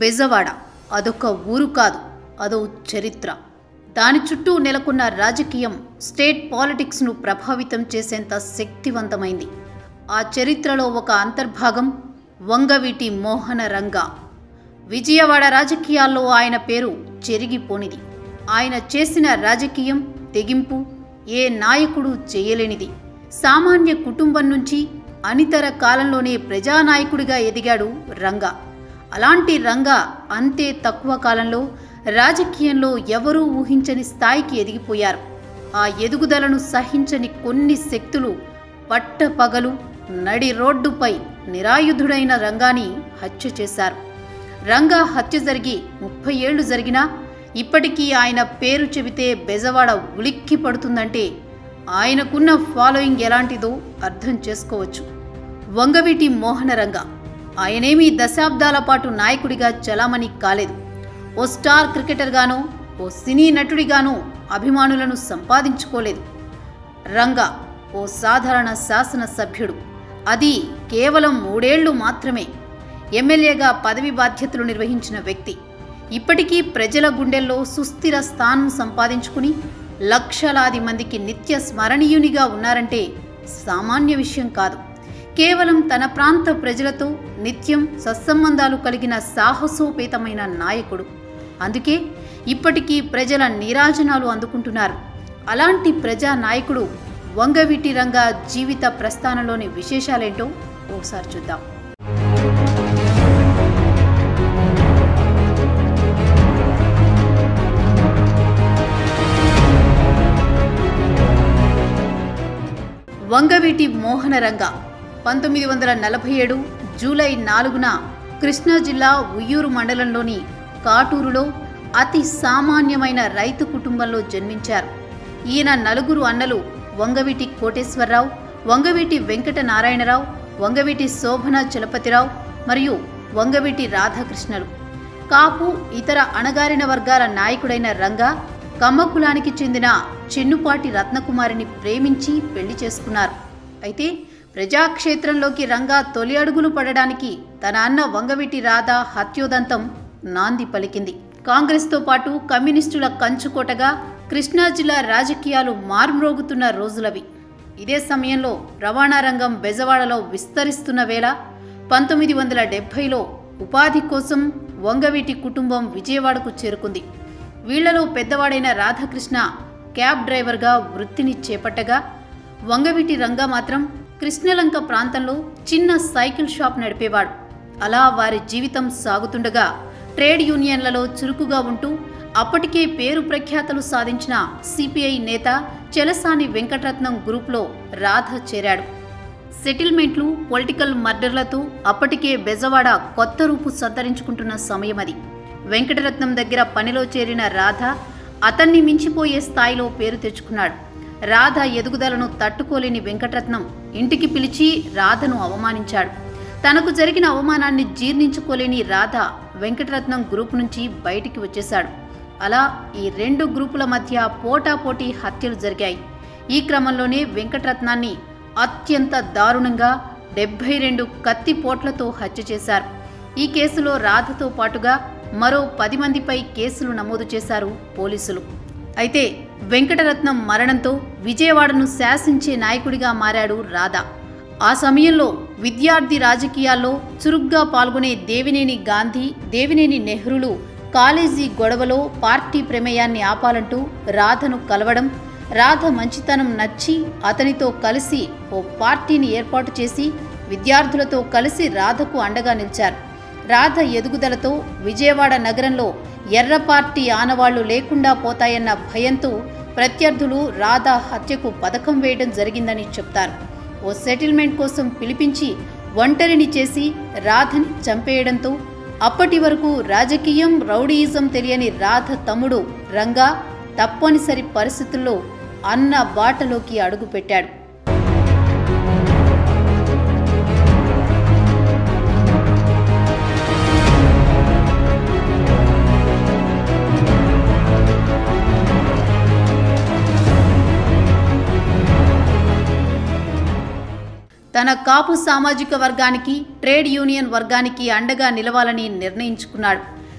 బెజవాడ అదొక ఊరు కాదు అదో చరిత్ర దాని చుట్టూ నెలకొన్న రాజకీయం స్టేట్ పాలిటిక్స్ను ప్రభావితం చేసేంత శక్తివంతమైంది ఆ చరిత్రలో ఒక అంతర్భాగం వంగవీటి మోహన రంగా విజయవాడ రాజకీయాల్లో ఆయన పేరు చెరిగిపోనిది ఆయన చేసిన రాజకీయం తెగింపు ఏ నాయకుడు చేయలేనిది సామాన్య కుటుంబం నుంచి అనితర కాలంలోనే ప్రజానాయకుడిగా ఎదిగాడు రంగా అలాంటి రంగా అంతే తక్కువ కాలంలో రాజకీయంలో ఎవరూ ఊహించని స్థాయికి ఎదిగిపోయారు ఆ ఎదుగుదలను సహించని కొన్ని శక్తులు పట్టపగలు నడి రోడ్డుపై నిరాయుధుడైన రంగాని హత్య చేశారు రంగా హత్య జరిగి ముప్పై ఏళ్లు జరిగినా ఇప్పటికీ ఆయన పేరు చెబితే బెజవాడ ఉలిక్కి పడుతుందంటే ఆయనకున్న ఫాలోయింగ్ ఎలాంటిదో అర్థం చేసుకోవచ్చు వంగవీటి మోహనరంగ ఆయనేమీ దశాబ్దాల పాటు నాయకుడిగా చలామణి కాలేదు ఓ స్టార్ క్రికెటర్గానో ఓ సినీ నటుడిగానో అభిమానులను సంపాదించుకోలేదు రంగా ఓ సాధారణ శాసనసభ్యుడు అది కేవలం మూడేళ్లు మాత్రమే ఎమ్మెల్యేగా పదవి బాధ్యతలు నిర్వహించిన వ్యక్తి ఇప్పటికీ ప్రజల గుండెల్లో సుస్థిర స్థానం సంపాదించుకుని లక్షలాది మందికి నిత్య స్మరణీయునిగా ఉన్నారంటే సామాన్య విషయం కాదు కేవలం తన ప్రాంత ప్రజలతో నిత్యం సత్సంబంధాలు కలిగిన సాహసోపేతమైన నాయకుడు అందుకే ఇప్పటికీ ప్రజల నీరాజనాలు అందుకుంటున్నారు అలాంటి ప్రజా నాయకుడు వంగవీటి రంగా జీవిత ప్రస్థానంలోని విశేషాలేంటో ఓసారి చూద్దాం వంగవీటి మోహనరంగ పంతొమ్మిది వందల నలభై ఏడు జూలై నాలుగున కృష్ణా జిల్లా ఉయ్యూరు మండలంలోని కాటూరులో అతి సామాన్యమైన రైతు కుటుంబంలో జన్మించారు ఈయన నలుగురు అన్నలు వంగవీటి కోటేశ్వరరావు వంగవీటి వెంకట నారాయణరావు వంగవీటి శోభన చలపతిరావు మరియు వంగవీటి రాధాకృష్ణలు కాపు ఇతర అణగారిన వర్గాల నాయకుడైన రంగా కమ్మ కులానికి చెందిన చెన్నుపాటి రత్నకుమారిని ప్రేమించి పెళ్లి చేసుకున్నారు అయితే ప్రజాక్షేత్రంలోకి రంగా తొలి అడుగులు పడడానికి తన అన్న వంగవీటి రాధ హత్యోదంతం నాంది పలికింది కాంగ్రెస్తో పాటు కమ్యూనిస్టుల కంచుకోటగా కృష్ణా జిల్లా రాజకీయాలు మార్మ్రోగుతున్న రోజులవి ఇదే సమయంలో రవాణా రంగం బెజవాడలో విస్తరిస్తున్న వేళ పంతొమ్మిది వందల డెబ్భైలో ఉపాధి కోసం వంగవీటి కుటుంబం విజయవాడకు చేరుకుంది వీళ్లలో పెద్దవాడైన రాధాకృష్ణ క్యాబ్ డ్రైవర్గా వృత్తిని చేపట్టగా వంగవీటి రంగా మాత్రం కృష్ణలంక ప్రాంతంలో చిన్న సైకిల్ షాప్ నడిపేవాడు అలా వారి జీవితం సాగుతుండగా ట్రేడ్ యూనియన్లలో చురుకుగా ఉంటూ అప్పటికే పేరు ప్రఖ్యాతలు సాధించిన సిపిఐ నేత చెలసాని వెంకటరత్నం గ్రూప్లో రాధ చేరాడు సెటిల్మెంట్లు పొలిటికల్ మర్డర్లతో అప్పటికే బెజవాడ కొత్త రూపు సంతరించుకుంటున్న సమయం అది వెంకటరత్నం దగ్గర పనిలో చేరిన రాధ అతన్ని మించిపోయే స్థాయిలో పేరు తెచ్చుకున్నాడు రాధ ఎదుగుదలను తట్టుకోలేని వెంకటరత్నం ఇంటికి పిలిచి రాధను అవమానించాడు తనకు జరిగిన అవమానాన్ని జీర్ణించుకోలేని రాధ వెంకటరత్నం గ్రూప్ నుంచి బయటికి వచ్చేశాడు అలా ఈ రెండు గ్రూపుల మధ్య పోటాపోటీ హత్యలు జరిగాయి ఈ క్రమంలోనే వెంకటరత్నాన్ని అత్యంత దారుణంగా డెబ్బై రెండు కత్తి పోట్లతో హత్య చేశారు ఈ కేసులో రాధతో పాటుగా మరో పది మందిపై కేసులు నమోదు చేశారు పోలీసులు అయితే వెంకటరత్నం మరణంతో విజయవాడను శాసించే నాయకుడిగా మారాడు రాధా ఆ సమయంలో విద్యార్థి రాజకీయాల్లో చురుగ్గా పాల్గొనే దేవినేని గాంధీ దేవినేని నెహ్రూలు కాలేజీ గొడవలో పార్టీ ప్రమేయాన్ని ఆపాలంటూ రాధను కలవడం రాధ మంచితనం నచ్చి అతనితో కలిసి ఓ పార్టీని ఏర్పాటు చేసి విద్యార్థులతో కలిసి రాధకు అండగా నిలిచారు రాధ ఎదుగుదలతో విజయవాడ నగరంలో ఎర్ర పార్టీ ఆనవాళ్లు లేకుండా పోతాయన్న భయంతో ప్రత్యర్థులు రాధ హత్యకు పథకం వేయడం జరిగిందని చెప్తారు ఓ సెటిల్మెంట్ కోసం పిలిపించి ఒంటరిని చేసి రాధని చంపేయడంతో అప్పటి వరకు రాజకీయం రౌడీయిజం తెలియని రాధ తమ్ముడు రంగా తప్పనిసరి పరిస్థితుల్లో అన్న బాటలోకి అడుగుపెట్టాడు తన కాపు సామాజిక వర్గానికి ట్రేడ్ యూనియన్ వర్గానికి అండగా నిలవాలని నిర్ణయించుకున్నాడు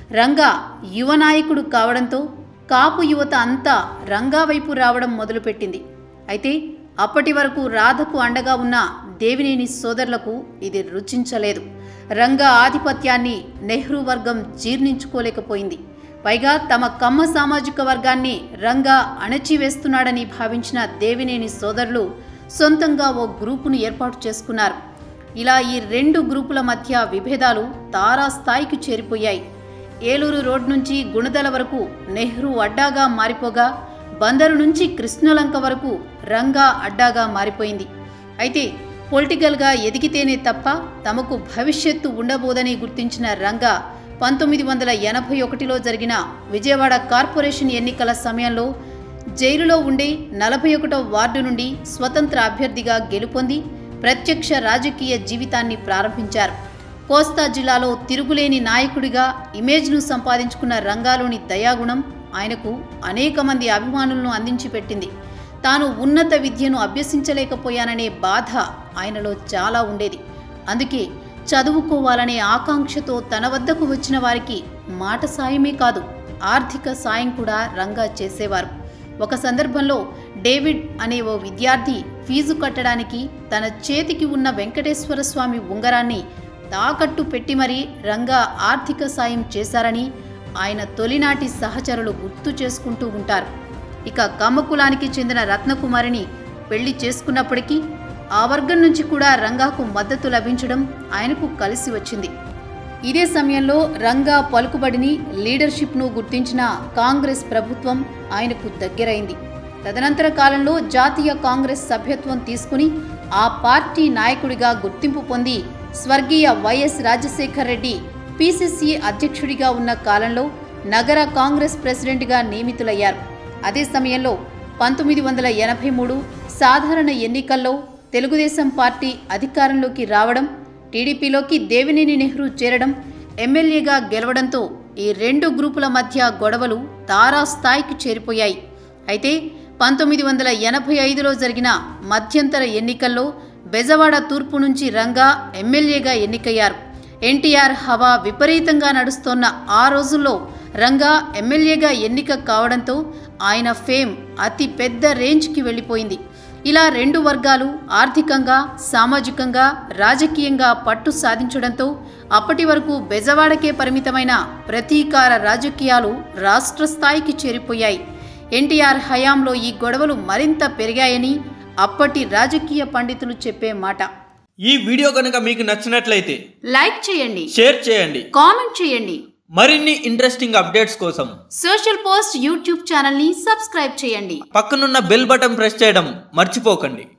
రంగా యువ నాయకుడు కావడంతో కాపు యువత అంతా రంగా వైపు రావడం మొదలుపెట్టింది అయితే అప్పటి వరకు రాధకు అండగా ఉన్న దేవినేని సోదరులకు ఇది రుచించలేదు రంగా ఆధిపత్యాన్ని నెహ్రూ వర్గం జీర్ణించుకోలేకపోయింది పైగా తమ కమ్మ సామాజిక వర్గాన్ని రంగా అణచివేస్తున్నాడని భావించిన దేవినేని సోదరులు సొంతంగా ఓ గ్రూపును ఏర్పాటు చేసుకున్నారు ఇలా ఈ రెండు గ్రూపుల మధ్య విభేదాలు తారాస్థాయికి చేరిపోయాయి ఏలూరు రోడ్ నుంచి గుణదల వరకు నెహ్రూ అడ్డాగా మారిపోగా బందరు నుంచి కృష్ణలంక వరకు రంగా అడ్డాగా మారిపోయింది అయితే పొలిటికల్గా ఎదిగితేనే తప్ప తమకు భవిష్యత్తు ఉండబోదని గుర్తించిన రంగా పంతొమ్మిది వందల ఎనభై ఒకటిలో జరిగిన విజయవాడ కార్పొరేషన్ ఎన్నికల సమయంలో జైలులో ఉండే నలభై ఒకటో వార్డు నుండి స్వతంత్ర అభ్యర్థిగా గెలుపొంది ప్రత్యక్ష రాజకీయ జీవితాన్ని ప్రారంభించారు కోస్తా జిల్లాలో తిరుగులేని నాయకుడిగా ఇమేజ్ను సంపాదించుకున్న రంగాలోని దయాగుణం ఆయనకు అనేక మంది అభిమానులను అందించి పెట్టింది తాను ఉన్నత విద్యను అభ్యసించలేకపోయాననే బాధ ఆయనలో చాలా ఉండేది అందుకే చదువుకోవాలనే ఆకాంక్షతో తన వద్దకు వచ్చిన వారికి మాట సాయమే కాదు ఆర్థిక సాయం కూడా రంగా చేసేవారు ఒక సందర్భంలో డేవిడ్ అనే ఓ విద్యార్థి ఫీజు కట్టడానికి తన చేతికి ఉన్న వెంకటేశ్వర స్వామి ఉంగరాన్ని తాకట్టు పెట్టి మరీ రంగా ఆర్థిక సాయం చేశారని ఆయన తొలినాటి సహచరులు గుర్తు చేసుకుంటూ ఉంటారు ఇక కమ్మకులానికి చెందిన రత్నకుమారిని పెళ్లి చేసుకున్నప్పటికీ ఆ వర్గం నుంచి కూడా రంగాకు మద్దతు లభించడం ఆయనకు కలిసి వచ్చింది ఇదే సమయంలో రంగా పలుకుబడిని లీడర్షిప్ను గుర్తించిన కాంగ్రెస్ ప్రభుత్వం ఆయనకు దగ్గరైంది తదనంతర కాలంలో జాతీయ కాంగ్రెస్ సభ్యత్వం తీసుకుని ఆ పార్టీ నాయకుడిగా గుర్తింపు పొంది స్వర్గీయ వైఎస్ రాజశేఖర్ రెడ్డి పిసిసి అధ్యక్షుడిగా ఉన్న కాలంలో నగర కాంగ్రెస్ ప్రెసిడెంట్గా నియమితులయ్యారు అదే సమయంలో పంతొమ్మిది వందల ఎనభై మూడు సాధారణ ఎన్నికల్లో తెలుగుదేశం పార్టీ అధికారంలోకి రావడం టీడీపీలోకి దేవినేని నెహ్రూ చేరడం ఎమ్మెల్యేగా గెలవడంతో ఈ రెండు గ్రూపుల మధ్య గొడవలు తారాస్థాయికి చేరిపోయాయి అయితే పంతొమ్మిది వందల ఎనభై ఐదులో జరిగిన మధ్యంతర ఎన్నికల్లో బెజవాడ తూర్పు నుంచి రంగా ఎమ్మెల్యేగా ఎన్నికయ్యారు ఎన్టీఆర్ హవా విపరీతంగా నడుస్తోన్న ఆ రోజుల్లో రంగా ఎమ్మెల్యేగా ఎన్నిక కావడంతో ఆయన ఫేమ్ అతి పెద్ద రేంజ్కి వెళ్ళిపోయింది ఇలా రెండు వర్గాలు ఆర్థికంగా సామాజికంగా రాజకీయంగా పట్టు సాధించడంతో అప్పటి వరకు బెజవాడకే పరిమితమైన ప్రతీకార రాజకీయాలు రాష్ట్ర స్థాయికి చేరిపోయాయి ఎన్టీఆర్ హయాంలో ఈ గొడవలు మరింత పెరిగాయని అప్పటి రాజకీయ పండితులు చెప్పే మాట ఈ వీడియో కనుక మీకు నచ్చినట్లయితే లైక్ చేయండి షేర్ చేయండి కామెంట్ చేయండి మరిన్ని ఇంట్రెస్టింగ్ అప్డేట్స్ కోసం సోషల్ పోస్ట్ యూట్యూబ్ ఛానల్ని సబ్స్క్రైబ్ చేయండి పక్కనున్న బెల్ బటన్ ప్రెస్ చేయడం మర్చిపోకండి